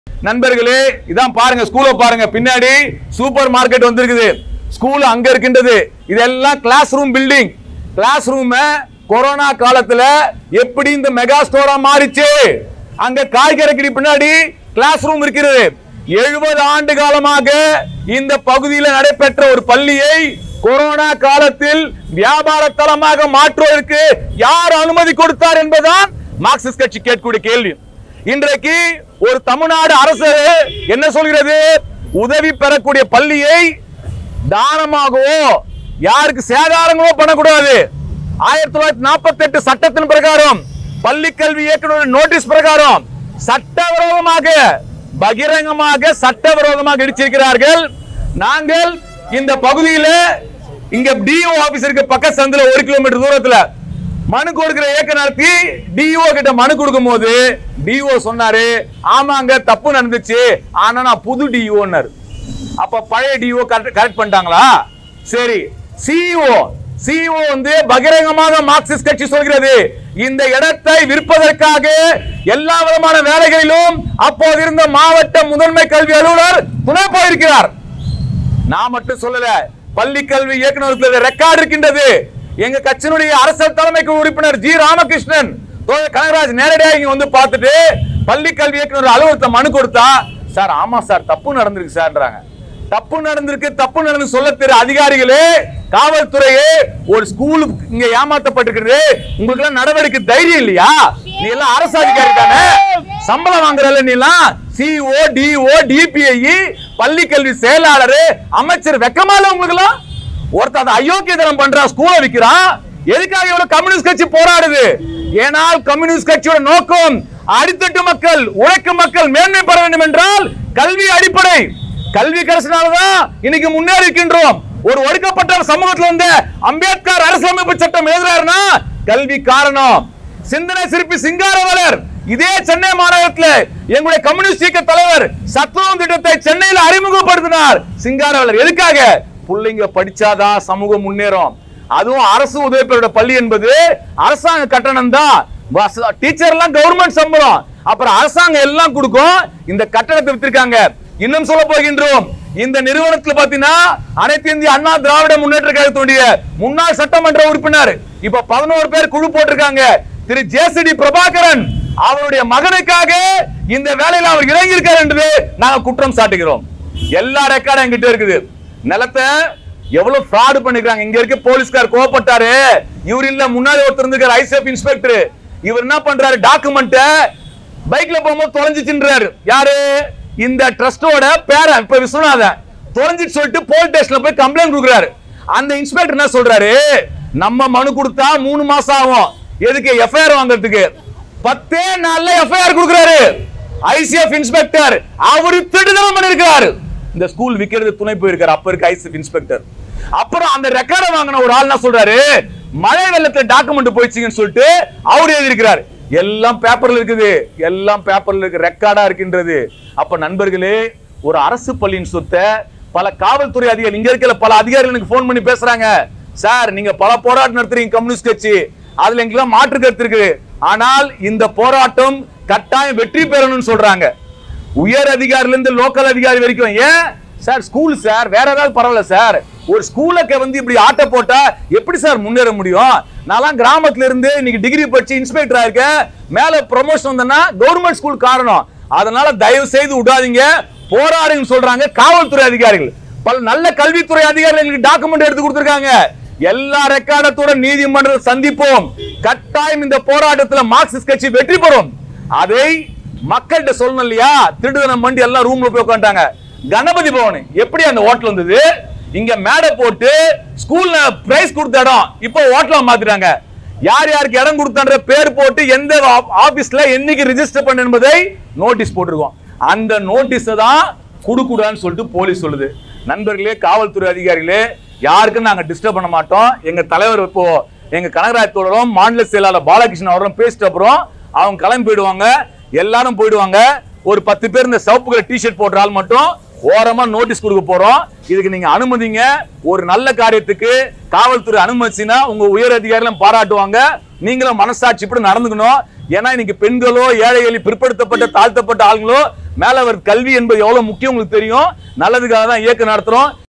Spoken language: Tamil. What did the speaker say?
நண்பர்களே இதான் பாருங்க ஸ்கூலை பாருங்க பின்னாடி சூப்பர் மார்க்கெட் வந்திருக்குது ஸ்கூல் அங்க இருக்கின்றது இதெல்லாம் classroom building classroom corona காலத்துல எப்படி இந்த மெகா ஸ்டோரா மாறிச்சு அங்க காய்கறி பின்னாடி கிளாஸ் ரூம் இருக்கிறது எழுபது ஆண்டு காலமாக இந்த பகுதியில் நடைபெற்ற ஒரு பள்ளியை கொரோனா காலத்தில் வியாபார தளமாக மாற்றுவதற்கு யார் அனுமதி கொடுத்தார் என்பதுதான் மார்க்சிஸ்ட் கட்சி கேட்கக்கூடிய கேள்வி இன்றைக்கு ஒரு தமிழ்நாடு அரசு என்ன சொல்கிறது உதவி பெறக்கூடிய பள்ளியை தானமாகவோ யாருக்கு சேதாரங்களோ பண்ணக்கூடாது ஆயிரத்தி தொள்ளாயிரத்தி நாற்பத்தி எட்டு சட்டத்தின் பிரகாரம் பள்ளி கல்வி இயக்குனர் நோட்டீஸ் பிரகாரம் சட்டவிரோதமாக பகிரங்கமாக சட்டவிரோதமாக இடிச்சிருக்கிறார்கள் நாங்கள் இந்த பகுதியில இங்க டிஓ ஆபீஸ் இருக்கு பக்க சந்தில ஒரு கிலோமீட்டர் தூரத்துல மனு கொடுக்கிற இயக்க நடத்தி டிஓ கிட்ட மனு கொடுக்கும் போது டிஓ சொன்னாரு ஆமாங்க தப்பு நடந்துச்சு ஆனா நான் புது டிஓன்னாரு அப்ப பழைய டிஓ கரெக்ட் பண்ணிட்டாங்களா சரி சிஇஓ சிஇஓ வந்து பகிரங்கமாக மார்க்சிஸ்ட் கட்சி சொல்கிறது இந்த இடத்தை விற்பதற்காக எல்லா விதமான வேலைகளிலும் அப்போது இருந்த மாவட்ட முதன்மை கல்வி அலுவலர் துணை போயிருக்கிறார் நான் மட்டும் சொல்லல பள்ளி கல்வி இயக்குநருக்கு ரெக்கார்டு இருக்கின்றது எங்க கட்சியினுடைய அரசியல் தலைமைக்கு உறுப்பினர் ஜி ராமகிருஷ்ணன் தோழர் கனகராஜ் நேரடியாக இங்க வந்து பார்த்துட்டு பள்ளி கல்வி இயக்குனர் அலுவலகத்தை மனு கொடுத்தா சார் ஆமா சார் தப்பு நடந்திருக்கு சார்ன்றாங்க தப்பு நடந்திருக்கு தப்பு நடந்து சொல்ல தெரிய அதிகாரிகளே காவல்துறையே ஒரு ஸ்கூல் இங்க ஏமாத்தப்பட்டிருக்கிறது உங்களுக்கு எல்லாம் நடவடிக்கை தைரியம் இல்லையா நீ எல்லாம் அரசு அதிகாரி தானே சம்பளம் வாங்குறல நீ எல்லாம் சிஓ டிஓ டிபிஐ பள்ளி கல்வி செயலாளர் அமைச்சர் வெக்கமா இல்ல உங்களுக்கு எல்லாம் ஒருத்தர் அதை அயோக்கியதனம் பண்றா ஸ்கூலை விக்கிறான் எதுக்காக இவ்வளவு கம்யூனிஸ்ட் கட்சி போராடுது ஏனால் கம்யூனிஸ்ட் கட்சியோட நோக்கம் அடித்தட்டு மக்கள் உழைக்கும் மக்கள் மேன்மை பெற வேண்டும் என்றால் கல்வி அடிப்படை கல்வி கிடைச்சனாலதான் இன்னைக்கு முன்னேறி இருக்கின்றோம் ஒரு ஒடுக்கப்பட்ட சமூகத்துல வந்து அம்பேத்கர் அரசியலமைப்பு சட்டம் எழுதுறாருன்னா கல்வி காரணம் சிந்தனை சிற்பி சிங்காரவலர் இதே சென்னை மாநகரத்தில் எங்களுடைய கம்யூனிஸ்ட் இயக்க தலைவர் சத்துவம் திட்டத்தை சென்னையில் அறிமுகப்படுத்தினார் சிங்காரவலர் எதுக்காக பிள்ளைங்க படிச்சாதான் சமூகம் முன்னேறும் அதுவும் அரசு உதவி பெற பள்ளி என்பது அரசாங்க கட்டணம் தான் டீச்சர் எல்லாம் கவர்மெண்ட் சம்பளம் அப்புறம் அரசாங்கம் எல்லாம் கொடுக்கும் இந்த கட்டணத்தை வித்திருக்காங்க இன்னும் சொல்ல போகின்றோம் இந்த நிறுவனத்துல பாத்தீங்கன்னா அனைத்து இந்திய அண்ணா திராவிட முன்னேற்ற கழகத்துடைய முன்னாள் சட்டமன்ற உறுப்பினர் இப்ப பதினோரு பேர் குழு போட்டிருக்காங்க திரு ஜேசிடி பிரபாகரன் அவருடைய மகனுக்காக இந்த வேலையில அவர் இறங்கியிருக்கார் என்று நாங்க குற்றம் சாட்டுகிறோம் எல்லா ரெக்கார்டும் என்கிட்ட இருக்குது நிலத்தை எவ்வளவு ஃப்ராடு பண்ணிருக்காங்க இங்க இருக்க போலீஸ்கார் கோவப்பட்டாரு இவர் இல்ல முன்னாடி ஒருத்தர் இருந்திருக்காரு ஐசிஎஃப் இன்ஸ்பெக்டர் இவர் என்ன பண்றாரு டாக்குமெண்ட் பைக்ல போகும்போது தொலைஞ்சிச்சுன்றாரு யாரு இந்த ட்ரஸ்டோட பேரன் இப்ப விஸ்வநாதன் தொலைஞ்சிட்டு சொல்லிட்டு போலீஸ் ஸ்டேஷன்ல போய் கம்ப்ளைண்ட் கொடுக்குறாரு அந்த இன்ஸ்பெக்டர் என்ன சொல்றாரு நம்ம மனு கொடுத்தா மூணு மாசம் ஆகும் எதுக்கு எஃப்ஐஆர் வாங்குறதுக்கு பத்தே நாள்ல எஃப்ஐஆர் கொடுக்குறாரு ஐசிஎஃப் இன்ஸ்பெக்டர் அவரு திடுதலம் பண்ணிருக்காரு இந்த ஸ்கூல் விக்கிறது துணை போயிருக்காரு அப்ப இருக்க ஐசிஎஃப் இன்ஸ்பெக்டர் அப்புறம் அந்த ரெக்கார்டை வாங்கின ஒரு ஆள் என்ன சொல்றாரு மழை வெள்ளத்துல டாக்குமெண்ட் போயிடுச்சுங்கன்னு சொல்லிட்டு அவர் எழுதியிருக்கிறார் எல்லாம் பேப்பர்ல இருக்குது எல்லாம் பேப்பர்ல இருக்கு ரெக்கார்டா இருக்கின்றது அப்ப நண்பர்களே ஒரு அரசு பள்ளியின் சொத்தை பல காவல்துறை அதிகாரி இங்க இருக்கிற பல அதிகாரிகள் எனக்கு போன் பண்ணி பேசுறாங்க சார் நீங்க பல போராட்டம் நடத்துறீங்க கம்யூனிஸ்ட் கட்சி அதுல எங்களுக்கு மாற்று கருத்து இருக்கு ஆனால் இந்த போராட்டம் கட்டாயம் வெற்றி பெறணும்னு சொல்றாங்க உயர் அதிகாரில இருந்து லோக்கல் அதிகாரி வரைக்கும் ஏன் சார் ஸ்கூல் சார் வேற ஏதாவது பரவாயில்ல சார் ஒரு ஸ்கூலுக்கு வந்து இப்படி ஆட்ட போட்டா எப்படி சார் முன்னேற முடியும் நான்லாம் கிராமத்துல இருந்து இன்னைக்கு டிகிரி படிச்சு இன்ஸ்பெக்டர் ஆயிருக்கேன் மேல ப்ரொமோஷன் வந்தேன்னா கவர்மெண்ட் ஸ்கூல் காரணம் அதனால தயவு செய்து விடாதீங்க போராடுங்கன்னு சொல்றாங்க காவல்துறை அதிகாரிகள் பல நல்ல கல்வித்துறை அதிகாரிகள் எங்களுக்கு டாக்குமெண்ட் எடுத்து கொடுத்திருக்காங்க எல்லா ரெக்கார்டத்தோட நீதிமன்றத்தை சந்திப்போம் கட்டாயம் இந்த போராட்டத்துல மார்க்சிஸ்ட் கட்சி வெற்றி பெறும் அதை மக்கள்கிட்ட சொல்லணும் இல்லையா திருடுதனம் பண்ணி எல்லாம் ரூம்ல போய் உட்காந்துட்டாங்க கணபதி பவன் எப்படி அந்த ஹோட்டல் வந்தது இங்க மேடை போட்டு ஸ்கூல்ல பிரைஸ் கொடுத்த இடம் இப்போ ஹோட்டலா மாத்திட்டாங்க யார் யாருக்கு இடம் கொடுத்தன்ற பேர் போட்டு எந்த ஆபீஸ்ல என்னைக்கு ரிஜிஸ்டர் பண்ண என்பதை நோட்டீஸ் போட்டிருக்கோம் அந்த நோட்டீஸ் தான் குடுக்கூடாதுன்னு சொல்லிட்டு போலீஸ் சொல்லுது நண்பர்களே காவல்துறை அதிகாரிகளே யாருக்கும் நாங்க டிஸ்டர்ப் பண்ண மாட்டோம் எங்க தலைவர் இப்போ எங்க கனகராஜ் தோழரும் மாநில செயலாளர் பாலகிருஷ்ணன் அவரும் பேசிட்ட அப்புறம் அவங்க கிளம்பி போயிடுவாங்க எல்லாரும் போயிடுவாங்க ஒரு பத்து பேர் இந்த சிவப்பு கலர் டிஷர்ட் போடுற ஆள் மட்டும் ஓரமா நோட்டீஸ் கொடுக்க போறோம் இதுக்கு நீங்க அனுமதிங்க ஒரு நல்ல காரியத்துக்கு காவல்துறை அனுமதிச்சுன்னா உங்க உயர் அதிகாரிகளும் பாராட்டுவாங்க நீங்களும் மனசாட்சி இப்படி நடந்துக்கணும் ஏன்னா இன்னைக்கு பெண்களோ ஏழைகளி பிற்படுத்தப்பட்ட தாழ்த்தப்பட்ட ஆளுங்களோ மேல வர கல்வி என்பது எவ்வளவு முக்கியம் உங்களுக்கு தெரியும் நல்லதுக்காக தான் இயக்கம் நடத்துறோம்